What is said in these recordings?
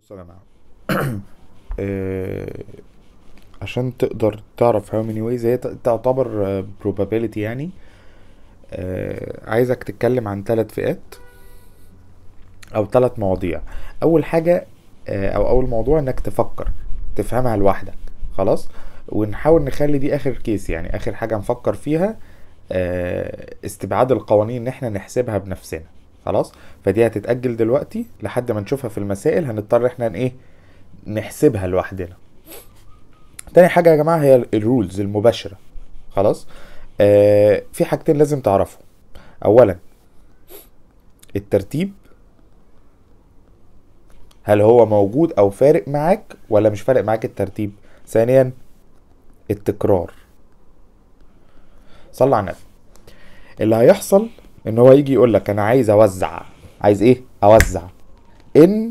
بصوا يا جماعة آه، عشان تقدر تعرف how many ways هي ت- تعتبر آه، probability يعني آه، عايزك تتكلم عن ثلاث فئات او ثلاث مواضيع اول حاجة آه، او اول موضوع انك تفكر تفهمها لوحدك خلاص ونحاول نخلي دي اخر كيس يعني اخر حاجة نفكر فيها آه، استبعاد القوانين ان احنا نحسبها بنفسنا خلاص فدي هتتأجل دلوقتي لحد ما نشوفها في المسائل هنضطر احنا ن- ايه نحسبها لوحدنا تاني حاجة يا جماعة هي الرولز المباشرة خلاص آه في حاجتين لازم تعرفهم اولا الترتيب هل هو موجود او فارق معاك ولا مش فارق معاك الترتيب ثانيا التكرار صلى على النبي اللي هيحصل ان هو يجي يقول لك انا عايز اوزع عايز ايه اوزع ان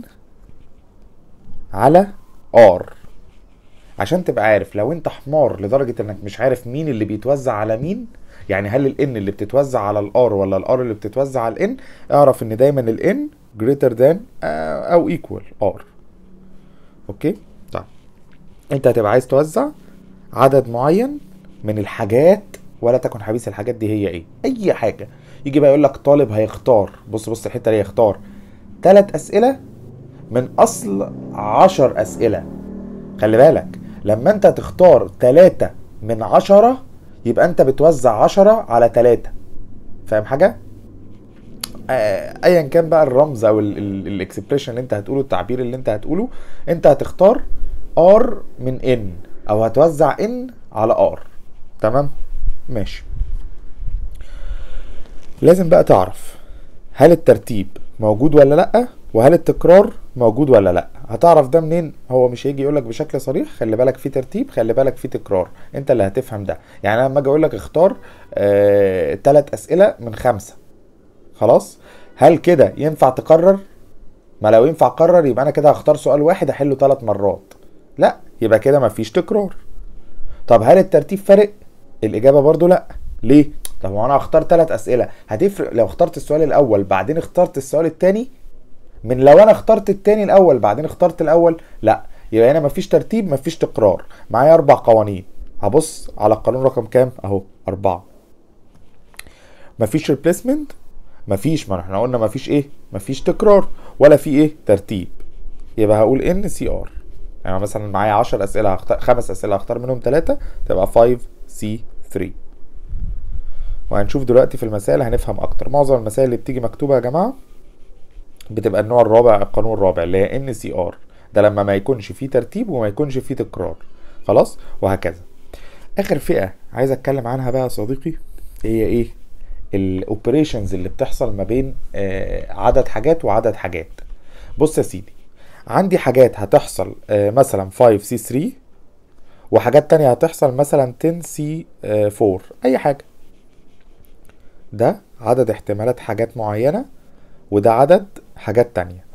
على ار عشان تبقى عارف لو انت حمار لدرجة انك مش عارف مين اللي بيتوزع على مين يعني هل الان اللي بتتوزع على الار ولا الار اللي بتتوزع على الان اعرف ان دايما الان greater than آه، او equal ار اوكي طيب انت هتبقى عايز توزع عدد معين من الحاجات ولا تكن حبيس الحاجات دي هي ايه اي حاجة يجي بقى يقول لك طالب هيختار بص بص الحتة دي هيختار ثلاث اسئلة من اصل عشر اسئلة خلي بالك لما انت تختار تلاتة من عشرة يبقى انت بتوزع عشرة على تلاتة فاهم حاجة؟ آه، ايا كان بقى الرمز او الاكسبريشن اللي انت هتقوله التعبير اللي انت هتقوله انت هتختار ار من ان او هتوزع ان على ار تمام ماشي لازم بقى تعرف هل الترتيب موجود ولا لا وهل التكرار موجود ولا لا هتعرف ده منين هو مش هيجي يقولك بشكل صريح خلي بالك في ترتيب خلي بالك في تكرار انت اللي هتفهم ده يعني انا لما اجي اقول لك اختار آه ثلاث اسئله من خمسه خلاص هل كده ينفع تكرر ما لو ينفع اكرر يبقى انا كده هختار سؤال واحد احله ثلاث مرات لا يبقى كده مفيش تكرار طب هل الترتيب فارق الاجابه برضو لا ليه طب هو انا هختار ثلاث اسئله هتفرق لو اخترت السؤال الاول بعدين اخترت السؤال الثاني من لو انا اخترت التاني الاول بعدين اخترت الاول لا يبقى هنا مفيش ترتيب مفيش تكرار معايا اربع قوانين هبص على القانون رقم كام اهو اربعة مفيش ريبليسمنت مفيش ما احنا قلنا مفيش ايه مفيش تكرار ولا في ايه ترتيب يبقى هقول ان سي ار يعني مثلا معايا 10 اسئله هختار خمس اسئله هختار منهم ثلاثه تبقى 5 سي 3 وهنشوف دلوقتي في المسائل هنفهم اكتر معظم المسائل اللي بتيجي مكتوبه يا جماعه بتبقى النوع الرابع القانون الرابع اللي هي ان سي ار ده لما ما يكونش فيه ترتيب وما يكونش فيه تكرار خلاص وهكذا اخر فئه عايز اتكلم عنها بقى يا صديقي هي ايه الاوبريشنز اللي بتحصل ما بين آه، عدد حاجات وعدد حاجات بص يا سيدي عندي حاجات هتحصل آه، مثلا 5 سي 3 وحاجات تانية هتحصل مثلا 10 سي 4 اي حاجه ده عدد احتمالات حاجات معينه وده عدد حاجات تانية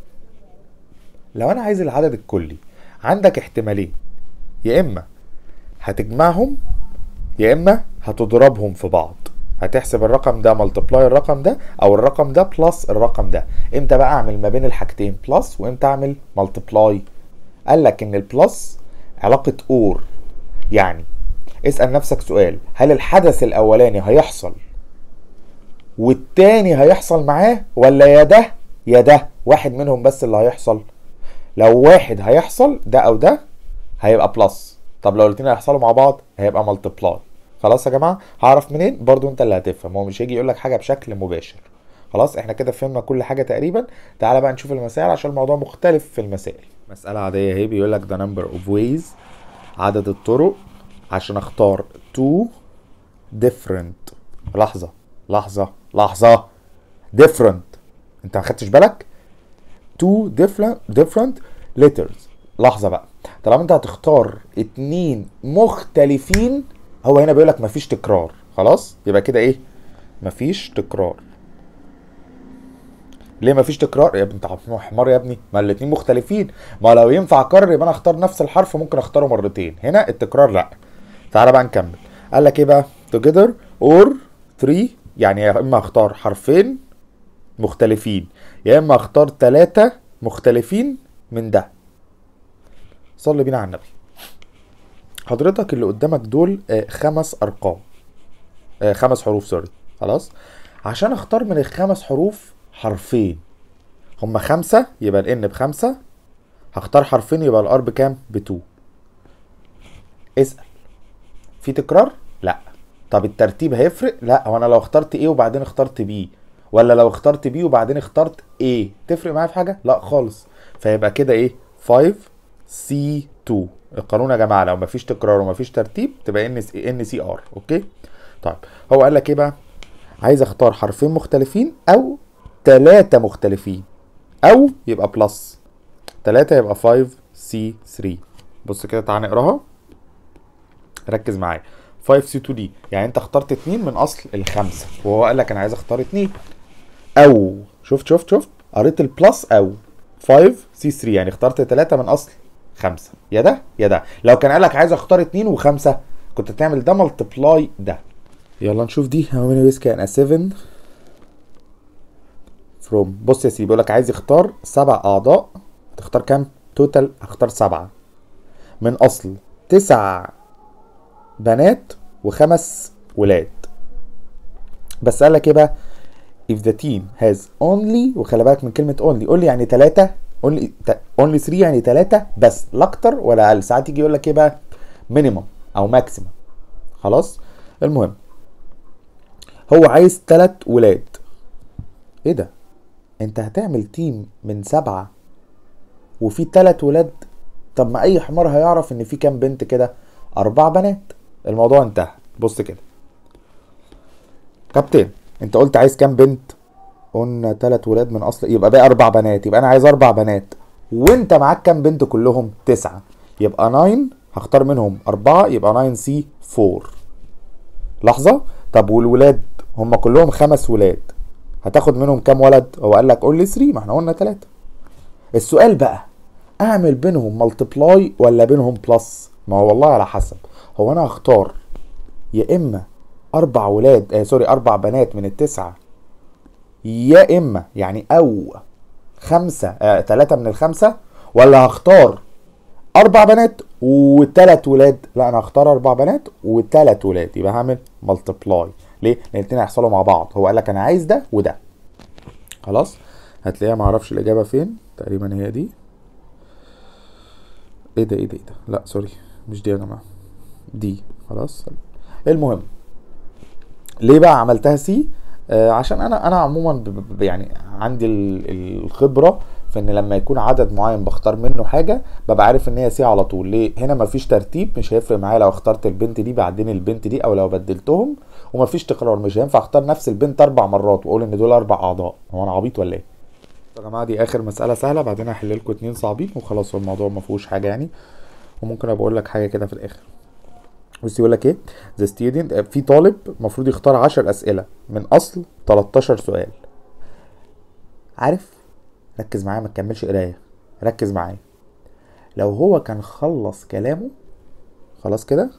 لو انا عايز العدد الكلي عندك احتمالين يا اما هتجمعهم يا اما هتضربهم في بعض هتحسب الرقم ده ملتبلاي الرقم ده او الرقم ده بلس الرقم ده امتى بقى اعمل ما بين الحاجتين بلس وامتى اعمل ملتبلاي قال لك ان البلس علاقة اور يعني اسأل نفسك سؤال هل الحدث الاولاني هيحصل والتاني هيحصل معاه ولا يا ده يا ده واحد منهم بس اللي هيحصل لو واحد هيحصل ده او ده هيبقى بلس طب لو الاتنين هيحصلوا مع بعض هيبقى ملتبلاي خلاص يا جماعه هعرف منين برضو انت اللي هتفهم هو مش هيجي يقول لك حاجه بشكل مباشر خلاص احنا كده فهمنا كل حاجه تقريبا تعالى بقى نشوف المسائل عشان الموضوع مختلف في المسائل مساله عاديه اهي بيقول لك the number of ways عدد الطرق عشان اختار two different لحظه لحظه لحظه different انت ما خدتش بالك two different different letters لحظه بقى طالما انت هتختار اتنين مختلفين هو هنا بيقول لك مفيش تكرار خلاص يبقى كده ايه مفيش تكرار ليه مفيش تكرار يا ابني انت حمار يا ابني ما الاتنين مختلفين ما لو ينفع اكرر يبقى انا اختار نفس الحرف ممكن اختاره مرتين هنا التكرار لا تعالى بقى نكمل قال لك ايه بقى together or three يعني يا اما اختار حرفين مختلفين يا اما اختار ثلاثة مختلفين من ده صلي بينا على النبي حضرتك اللي قدامك دول آه، خمس ارقام آه، خمس حروف سوري خلاص عشان اختار من الخمس حروف حرفين هما خمسة يبقى الان بخمسة هختار حرفين يبقى الار بكام بتو اسأل في تكرار لا طب الترتيب هيفرق لا هو انا لو اخترت ايه وبعدين اخترت بي ولا لو اخترت بي وبعدين اخترت ايه تفرق معايا في حاجه لا خالص فيبقى كده ايه 5 سي 2 القانون يا جماعه لو مفيش تكرار ومفيش ترتيب تبقى ان ان سي ار اوكي طيب هو قال لك ايه بقى عايز اختار حرفين مختلفين او ثلاثه مختلفين او يبقى بلس 3 يبقى 5 سي 3 بص كده تعالى نقراها ركز معايا 5 سي 2 دي يعني انت اخترت اتنين من اصل الخمسه وهو قال لك انا عايز اختار اتنين او شفت شفت شفت قريت البلس او 5 سي 3 يعني اخترت ثلاثه من اصل خمسه يا ده يا ده لو كان قال لك عايز اختار اتنين وخمسه كنت تعمل ده ملتبلاي ده يلا نشوف دي how many ways can a 7 from بص يا سيدي بيقول لك عايز يختار سبع اعضاء تختار كام توتال هختار سبعه من اصل تسع بنات وخمس ولاد بس قال لك ايه بقى if the team has only وخلي بالك من كلمه only only يعني ثلاثه only only 3 يعني ثلاثه بس لا اكتر ولا اقل ساعات يجي يقول لك ايه بقى minimum او ماكسيمم خلاص المهم هو عايز ثلاث ولاد ايه ده انت هتعمل تيم من سبعه وفي ثلاث ولاد طب ما اي حمار هيعرف ان في كام بنت كده اربع بنات الموضوع انتهى بص كده كابتن انت قلت عايز كام بنت قلنا تلات ولاد من اصل يبقى باقي اربع بنات يبقى انا عايز اربع بنات وانت معاك كام بنت كلهم تسعة يبقى 9 هختار منهم اربعة يبقى 9 سي 4 لحظة طب والولاد هم كلهم خمس ولاد هتاخد منهم كام ولد هو قال لك قول لي 3 ما احنا قلنا 3 السؤال بقى اعمل بينهم ملتبلاي ولا بينهم بلس ما هو والله على حسب هو انا هختار يا اما اربع ولاد آه سوري اربع بنات من التسعه يا اما يعني او خمسه آه ثلاثه من الخمسه ولا هختار اربع بنات وثلاث ولاد لا انا هختار اربع بنات وثلاث ولاد يبقى هعمل ملتبلاي ليه؟ لان الاثنين هيحصلوا مع بعض هو قال لك انا عايز ده وده خلاص هتلاقيها معرفش الاجابه فين تقريبا هي دي ايه ده ايه ده ايه ده لا سوري مش دي يا جماعه دي خلاص المهم ليه بقى عملتها سي آه عشان انا انا عموما ب- ب- يعني عندي ال- الخبره في ان لما يكون عدد معين بختار منه حاجه ببقى عارف ان هي سي على طول ليه هنا مفيش ترتيب مش هيفرق معايا لو اخترت البنت دي بعدين البنت دي او لو بدلتهم ومفيش تكرار مش هينفع اختار نفس البنت اربع مرات واقول ان دول اربع اعضاء هو انا عبيط ولا ايه يا جماعه دي اخر مساله سهله بعدين هحل لكم اتنين صعبين وخلاص هو الموضوع ما فيهوش حاجه يعني وممكن ابقى اقول لك حاجه كده في الاخر بص يقول لك ايه ذا ستودنت في طالب المفروض يختار 10 اسئله من اصل 13 سؤال عارف ركز معايا ما تكملش قرايه ركز معايا لو هو كان خلص كلامه خلاص كده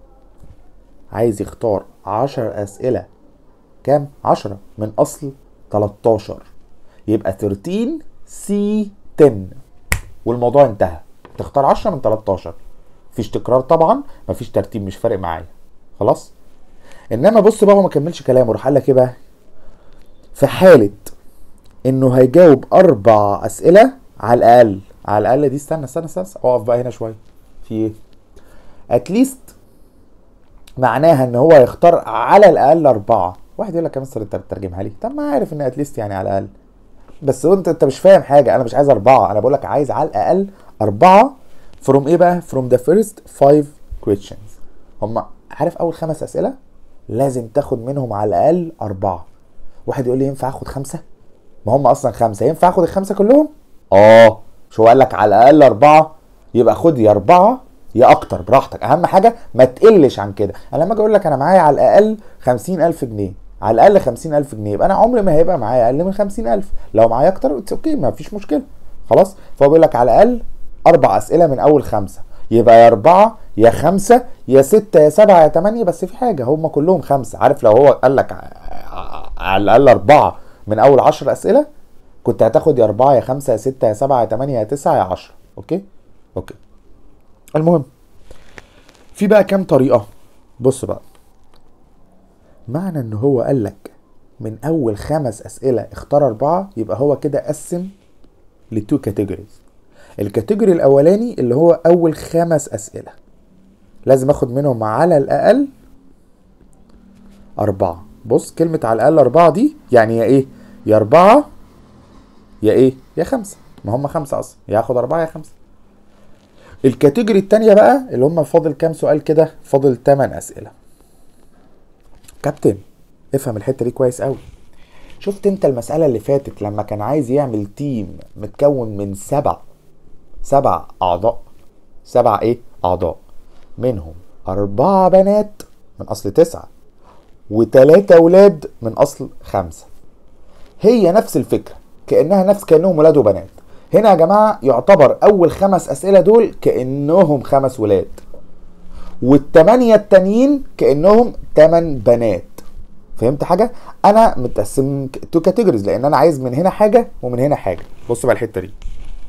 عايز يختار 10 اسئله كام 10 من اصل 13 يبقى 13 سي 10 والموضوع انتهى تختار 10 من 13 مفيش تكرار طبعا مفيش ترتيب مش فارق معايا خلاص انما بص بقى هو ما كملش كلامه راح قال لك ايه بقى في حاله انه هيجاوب اربع اسئله على الاقل على الاقل دي استنى استنى استنى استنى. اقف بقى هنا شويه في ايه اتليست معناها ان هو يختار على الاقل اربعه واحد يقول لك يا مستر انت بتترجمها لي طب ما عارف ان اتليست يعني على الاقل بس هو انت انت مش فاهم حاجه انا مش عايز اربعه انا بقول لك عايز على الاقل اربعه فروم ايه بقى فروم ذا فيرست فايف questions هم عارف اول خمس اسئله لازم تاخد منهم على الاقل اربعه واحد يقول لي ينفع اخد خمسه ما هم اصلا خمسه ينفع اخد الخمسه كلهم اه شو قال لك على الاقل اربعه يبقى خد يا اربعه يا اكتر براحتك اهم حاجه ما تقلش عن كده انا لما اجي اقول لك انا معايا على الاقل خمسين الف جنيه على الاقل خمسين الف جنيه يبقى انا عمري ما هيبقى معايا اقل من خمسين الف لو معايا اكتر اتس اوكي ما فيش مشكله خلاص فهو بيقول لك على الاقل اربع اسئله من اول خمسه يبقى يا اربعه يا خمسه يا سته يا سبعه يا ثمانيه بس في حاجه هم كلهم خمسه عارف لو هو قال لك ع- على الاقل اربعه من اول عشر اسئله كنت هتاخد يا اربعه يا خمسه يا سته يا سبعه يا ثمانيه يا تسعه يا عشره اوكي اوكي المهم في بقى كام طريقة بص بقى معنى ان هو قال لك من اول خمس اسئلة اختار اربعة يبقى هو كده قسم لتو كاتيجوريز الكاتيجوري الاولاني اللي هو اول خمس اسئلة لازم اخد منهم على الاقل اربعة بص كلمة على الاقل اربعة دي يعني يا ايه يا اربعة يا ايه يا خمسة ما هم خمسة اصلا يا هاخد اربعة يا خمسة الكاتيجوري التانية بقى اللي هم فاضل كام سؤال كده فاضل 8 اسئلة كابتن افهم الحتة دي كويس قوي شفت انت المسألة اللي فاتت لما كان عايز يعمل تيم متكون من سبع سبع اعضاء سبع ايه اعضاء منهم اربعة بنات من اصل تسعة وتلاتة ولاد من اصل خمسة هي نفس الفكرة كأنها نفس كأنهم ولاد وبنات هنا يا جماعة يعتبر أول خمس أسئلة دول كأنهم خمس ولاد والتمانية التانيين كأنهم تمن بنات فهمت حاجة؟ أنا متقسم تو كاتيجوريز لأن أنا عايز من هنا حاجة ومن هنا حاجة بص بقى الحتة دي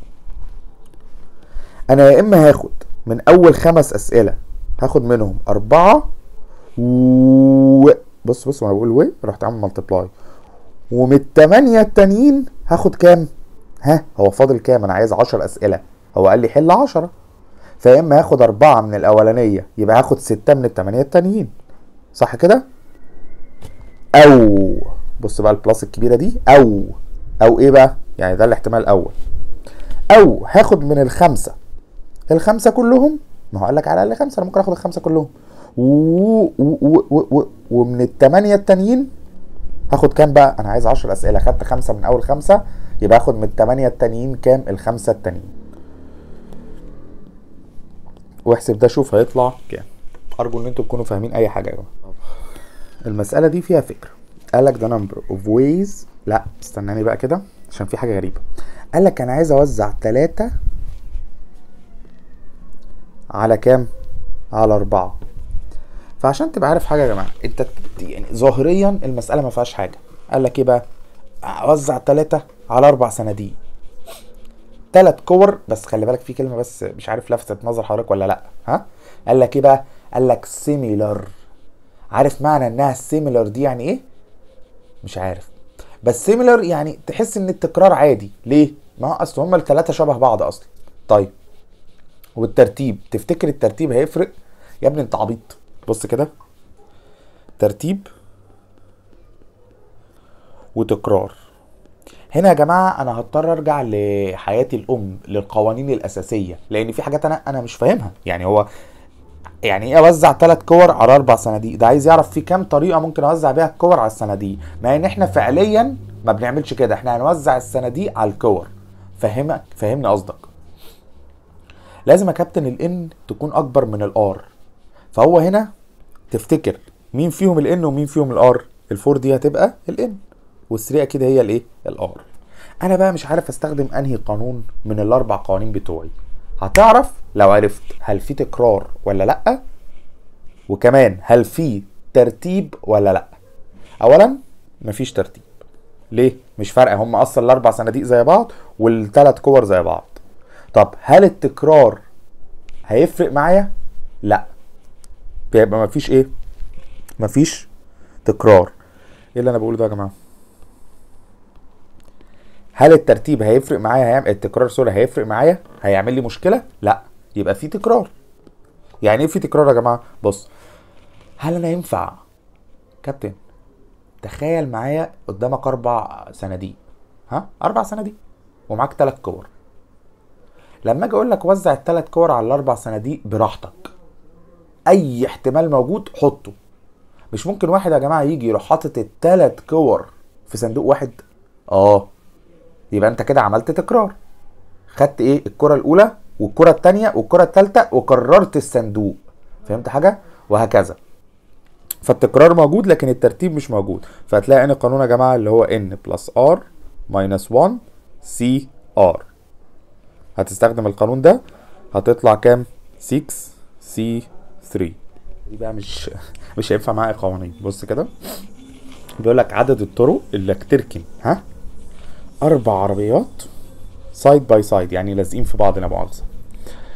أنا يا إما هاخد من أول خمس أسئلة هاخد منهم أربعة و بص بص وأنا بقول و رحت عامل ملتبلاي ومن التمانية التانيين هاخد كام؟ ها هو فاضل كام انا عايز 10 اسئله هو قال لي حل 10 فيا اما هاخد أربعة من الأولانية يبقى هاخد ستة من التمانية التانيين صح كده؟ أو بص بقى البلاس الكبيرة دي أو أو إيه بقى؟ يعني ده الاحتمال الأول أو هاخد من الخمسة الخمسة كلهم ما هو قال لك على الأقل خمسة أنا ممكن آخد الخمسة كلهم و... و... و... و... و... ومن التمانية التانيين هاخد كام بقى؟ أنا عايز 10 أسئلة خدت خمسة من أول خمسة يبقى هاخد من التمانية التانيين كام؟ الخمسة التانيين واحسب ده شوف هيطلع كام ارجو ان انتوا تكونوا فاهمين اي حاجه يا جماعه المساله دي فيها فكره قال لك ده نمبر اوف ويز لا استناني بقى كده عشان في حاجه غريبه قال لك انا عايز اوزع ثلاثة على كام على أربعة فعشان تبقى عارف حاجه يا جماعه انت يعني ظاهريا المساله ما فيهاش حاجه قال لك ايه بقى اوزع ثلاثة على اربع صناديق ثلاث كور بس خلي بالك في كلمه بس مش عارف لفتت نظر حضرتك ولا لا ها قال لك ايه بقى قال لك سيميلر عارف معنى انها سيميلر دي يعني ايه مش عارف بس سيميلر يعني تحس ان التكرار عادي ليه ما هو اصل هما الثلاثه شبه بعض اصلا طيب والترتيب تفتكر الترتيب هيفرق يا ابني انت عبيط بص كده ترتيب وتكرار هنا يا جماعه انا هضطر ارجع لحياتي الام للقوانين الاساسيه لان في حاجات انا انا مش فاهمها يعني هو يعني ايه اوزع ثلاث كور على اربع صناديق ده عايز يعرف في كام طريقه ممكن اوزع بيها الكور على الصناديق مع ان احنا فعليا ما بنعملش كده احنا هنوزع الصناديق على الكور فهمك فهمني قصدك لازم يا كابتن الان تكون اكبر من الار فهو هنا تفتكر مين فيهم الان ومين فيهم الار الفور دي هتبقى الان والثري اكيد هي الايه الار انا بقى مش عارف استخدم انهي قانون من الاربع قوانين بتوعي هتعرف لو عرفت هل في تكرار ولا لا وكمان هل في ترتيب ولا لا اولا مفيش ترتيب ليه مش فارقه هم اصلا الاربع صناديق زي بعض والثلاث كور زي بعض طب هل التكرار هيفرق معايا لا بيبقى مفيش ايه مفيش تكرار ايه اللي انا بقوله ده يا جماعه هل الترتيب هيفرق معايا هيعمل التكرار سوري هيفرق معايا هيعمل لي مشكله لا يبقى في تكرار يعني ايه في تكرار يا جماعه بص هل انا ينفع كابتن تخيل معايا قدامك اربع صناديق ها اربع صناديق ومعاك ثلاث كور لما اجي اقول لك وزع الثلاث كور على الاربع صناديق براحتك اي احتمال موجود حطه مش ممكن واحد يا جماعه يجي يروح حاطط الثلاث كور في صندوق واحد اه يبقى انت كده عملت تكرار خدت ايه الكره الاولى والكره الثانيه والكره الثالثه وكررت الصندوق فهمت حاجه وهكذا فالتكرار موجود لكن الترتيب مش موجود فهتلاقي ان القانون يا جماعه اللي هو n بلس r ماينس 1 c r هتستخدم القانون ده هتطلع كام 6 c 3 دي بقى مش مش هينفع معايا قوانين بص كده بيقول لك عدد الطرق اللي تركن ها اربع عربيات سايد باي سايد يعني لازقين في بعض لا مؤاخذه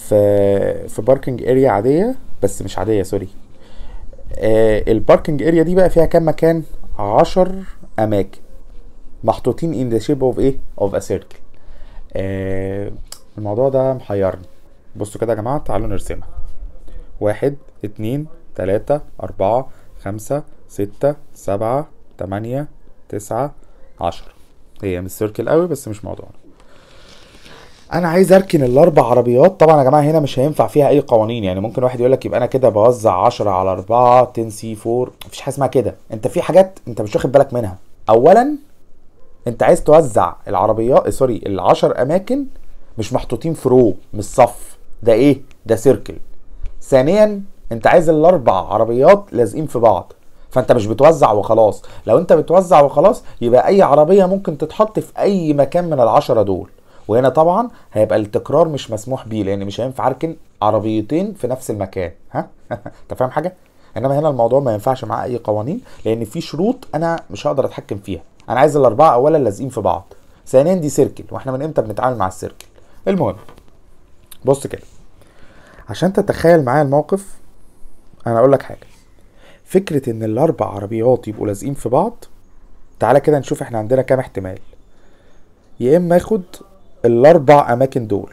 في في باركنج اريا عاديه بس مش عاديه سوري آه الباركنج اريا دي بقى فيها كام مكان 10 اماكن محطوطين in the shape of ايه of a circle آه الموضوع ده محيرني بصوا كده يا جماعه تعالوا نرسمها واحد اتنين تلاتة أربعة خمسة ستة سبعة تمانية تسعة عشرة هي مش سيركل قوي بس مش موضوعنا انا عايز اركن الاربع عربيات طبعا يا جماعه هنا مش هينفع فيها اي قوانين يعني ممكن واحد يقول لك يبقى انا كده بوزع 10 على 4 10 سي 4 مفيش حاجه اسمها كده انت في حاجات انت مش واخد بالك منها اولا انت عايز توزع العربيات سوري العشر اماكن مش محطوطين في رو مش صف ده ايه ده سيركل ثانيا انت عايز الاربع عربيات لازقين في بعض فانت مش بتوزع وخلاص لو انت بتوزع وخلاص يبقى اي عربيه ممكن تتحط في اي مكان من العشرة دول وهنا طبعا هيبقى التكرار مش مسموح بيه لان مش هينفع اركن عربيتين في نفس المكان ها انت فاهم حاجه انما هنا الموضوع ما ينفعش معاه اي قوانين لان في شروط انا مش هقدر اتحكم فيها انا عايز الاربعه اولا لازقين في بعض ثانيا دي سيركل واحنا من امتى بنتعامل مع السيركل المهم بص كده عشان تتخيل معايا الموقف انا اقول لك حاجه فكره ان الاربع عربيات يبقوا لازقين في بعض تعالى كده نشوف احنا عندنا كام احتمال يا اما اخد الاربع اماكن دول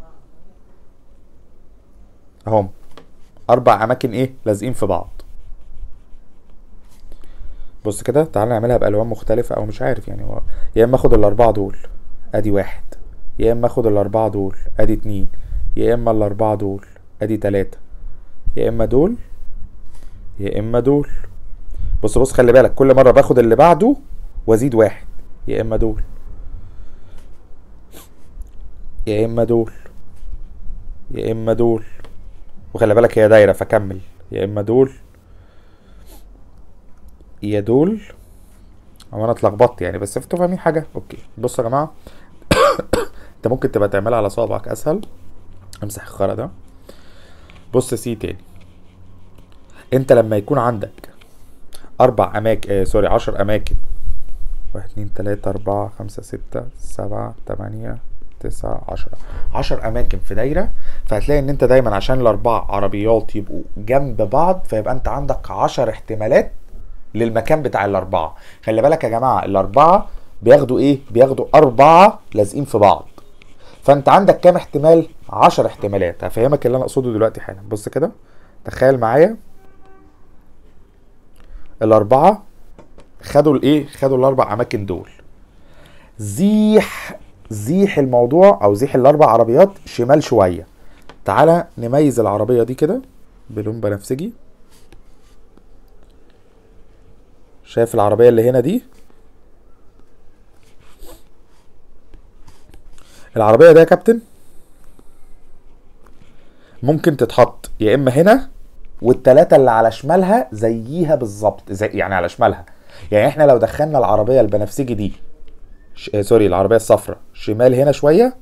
اهم اربع اماكن ايه لازقين في بعض بص كده تعالى نعملها بالوان مختلفه او مش عارف يعني هو يا اما اخد الاربعه دول ادي واحد يا اما اخد الاربعه دول ادي اتنين يا اما الاربعه دول ادي تلاته يا اما دول يا اما دول بص بص خلي بالك كل مره باخد اللي بعده وازيد واحد يا اما دول يا اما دول يا اما دول وخلي بالك هي دايره فكمل يا اما دول يا دول هو انا اتلخبطت يعني بس انتوا فاهمين حاجه اوكي بصوا يا جماعه انت ممكن تبقى تعملها على صوابعك اسهل امسح الخرا ده بص سي تاني انت لما يكون عندك اربع اماكن آه سوري عشر اماكن واحد اتنين تلاتة اربعة خمسة ستة سبعة تمانية تسعة عشرة عشر اماكن في دايرة فهتلاقي ان انت دايما عشان الاربع عربيات يبقوا جنب بعض فيبقى انت عندك عشر احتمالات للمكان بتاع الاربعة خلي بالك يا جماعة الاربعة بياخدوا ايه بياخدوا اربعة لازقين في بعض فانت عندك كام احتمال عشر احتمالات هفهمك اللي انا اقصده دلوقتي حالا بص كده تخيل معايا الاربعة خدوا الايه خدوا الاربع اماكن دول زيح زيح الموضوع او زيح الاربع عربيات شمال شويه تعالى نميز العربيه دي كده بلون بنفسجي شايف العربيه اللي هنا دي العربيه ده يا كابتن ممكن تتحط يا اما هنا والتلاتة اللي على شمالها زيها بالظبط زي يعني على شمالها يعني احنا لو دخلنا العربيه البنفسجي دي ش... آه، سوري العربيه الصفراء شمال هنا شويه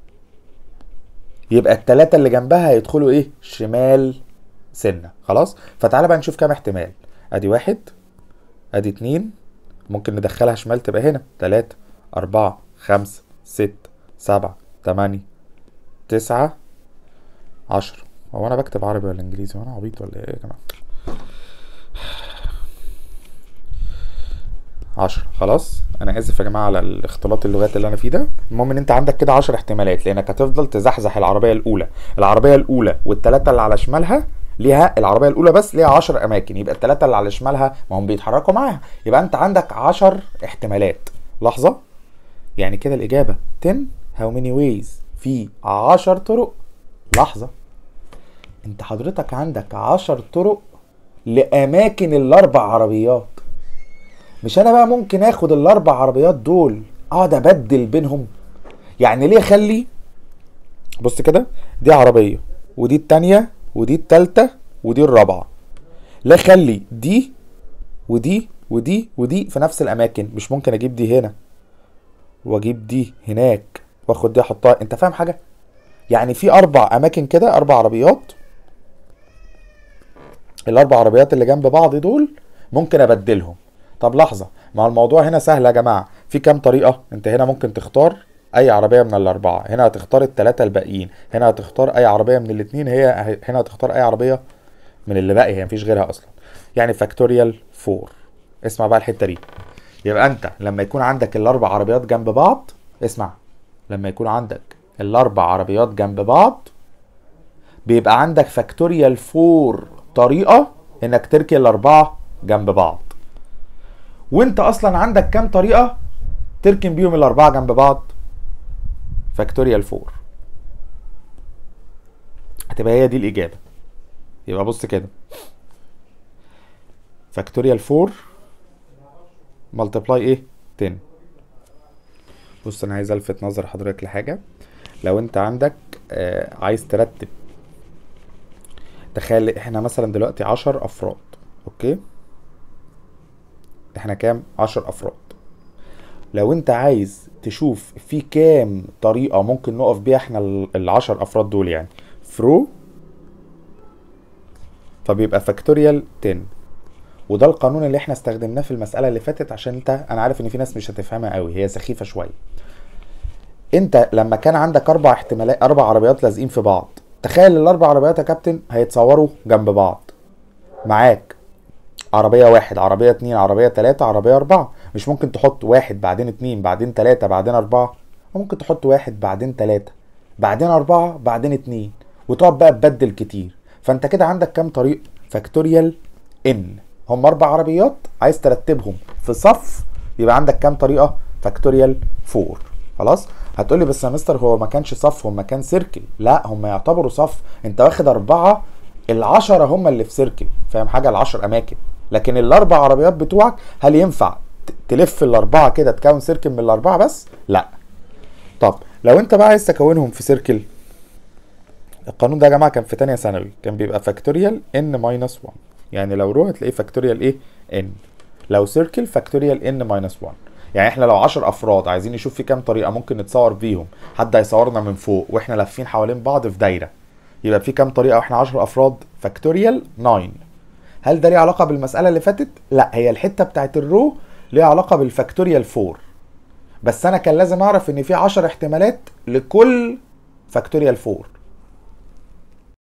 يبقى التلاتة اللي جنبها هيدخلوا ايه شمال سنة خلاص فتعالى بقى نشوف كام احتمال ادي واحد ادي اتنين ممكن ندخلها شمال تبقى هنا تلاتة اربعة خمسة ستة سبعة تمانية تسعة عشرة هو انا بكتب عربي ولا انجليزي وانا عبيط ولا ايه يا جماعة عشرة خلاص انا اسف يا جماعه على الاختلاط اللغات اللي انا فيه ده المهم ان انت عندك كده 10 احتمالات لانك هتفضل تزحزح العربيه الاولى العربيه الاولى والثلاثه اللي على شمالها ليها العربيه الاولى بس ليها 10 اماكن يبقى الثلاثه اللي على شمالها ما هم بيتحركوا معاها يبقى انت عندك 10 احتمالات لحظه يعني كده الاجابه 10 how many ways في 10 طرق لحظه انت حضرتك عندك 10 طرق لاماكن الاربع عربيات مش انا بقى ممكن اخد الاربع عربيات دول اقعد ابدل بينهم يعني ليه اخلي بص كده دي عربيه ودي التانية ودي التالتة ودي الرابعه لا اخلي دي ودي ودي ودي في نفس الاماكن مش ممكن اجيب دي هنا واجيب دي هناك واخد دي احطها انت فاهم حاجه يعني في اربع اماكن كده اربع عربيات الاربع عربيات اللي جنب بعض دول ممكن ابدلهم طب لحظه ما الموضوع هنا سهل يا جماعه في كام طريقه انت هنا ممكن تختار اي عربيه من الاربعه هنا هتختار الثلاثه الباقيين هنا هتختار اي عربيه من الاثنين هي هنا هتختار اي عربيه من اللي باقي هي مفيش غيرها اصلا يعني فاكتوريال 4 اسمع بقى الحته دي يبقى انت لما يكون عندك الاربع عربيات جنب بعض اسمع لما يكون عندك الاربع عربيات جنب بعض بيبقى عندك فاكتوريال 4 طريقه انك تركي الاربعه جنب بعض وانت اصلا عندك كام طريقه تركن بيهم الاربعه جنب بعض فاكتوريال 4 هتبقى هي دي الاجابه يبقى بص كده فاكتوريال 4 ملتبلاي ايه 10 بص انا عايز الفت نظر حضرتك لحاجه لو انت عندك آه عايز ترتب تخيل احنا مثلا دلوقتي 10 افراد اوكي احنا كام 10 افراد لو انت عايز تشوف في كام طريقه ممكن نقف بيها احنا العشر افراد دول يعني فرو فبيبقى فاكتوريال 10 وده القانون اللي احنا استخدمناه في المساله اللي فاتت عشان انت انا عارف ان في ناس مش هتفهمها قوي هي سخيفه شويه انت لما كان عندك اربع احتمالات اربع عربيات لازقين في بعض تخيل الاربع عربيات يا كابتن هيتصوروا جنب بعض معاك عربية واحد عربية اتنين عربية تلاتة عربية أربعة مش ممكن تحط واحد بعدين اتنين بعدين تلاتة بعدين أربعة ممكن تحط واحد بعدين تلاتة بعدين أربعة بعدين اتنين وتقعد بقى تبدل كتير فأنت كده عندك كام طريق فاكتوريال ان هم أربع عربيات عايز ترتبهم في صف يبقى عندك كام طريقة فاكتوريال فور خلاص هتقولي بس يا مستر هو ما كانش صف هم كان سيركل لا هم يعتبروا صف انت واخد أربعة العشرة هم اللي في سيركل فاهم حاجة العشر أماكن لكن الاربع عربيات بتوعك هل ينفع تلف الاربعه كده تكون سيركل من الاربعه بس لا طب لو انت بقى عايز تكونهم في سيركل القانون ده يا جماعه كان في تانية ثانوي كان بيبقى فاكتوريال ان ماينس 1 يعني لو رو هتلاقيه فاكتوريال ايه ان لو سيركل فاكتوريال ان ماينس 1 يعني احنا لو 10 افراد عايزين نشوف في كام طريقه ممكن نتصور بيهم حد هيصورنا من فوق واحنا لافين حوالين بعض في دايره يبقى في كام طريقه واحنا 10 افراد فاكتوريال 9 هل ده ليه علاقه بالمساله اللي فاتت لا هي الحته بتاعت الرو ليها علاقه بالفاكتوريال 4 بس انا كان لازم اعرف ان في 10 احتمالات لكل فاكتوريال 4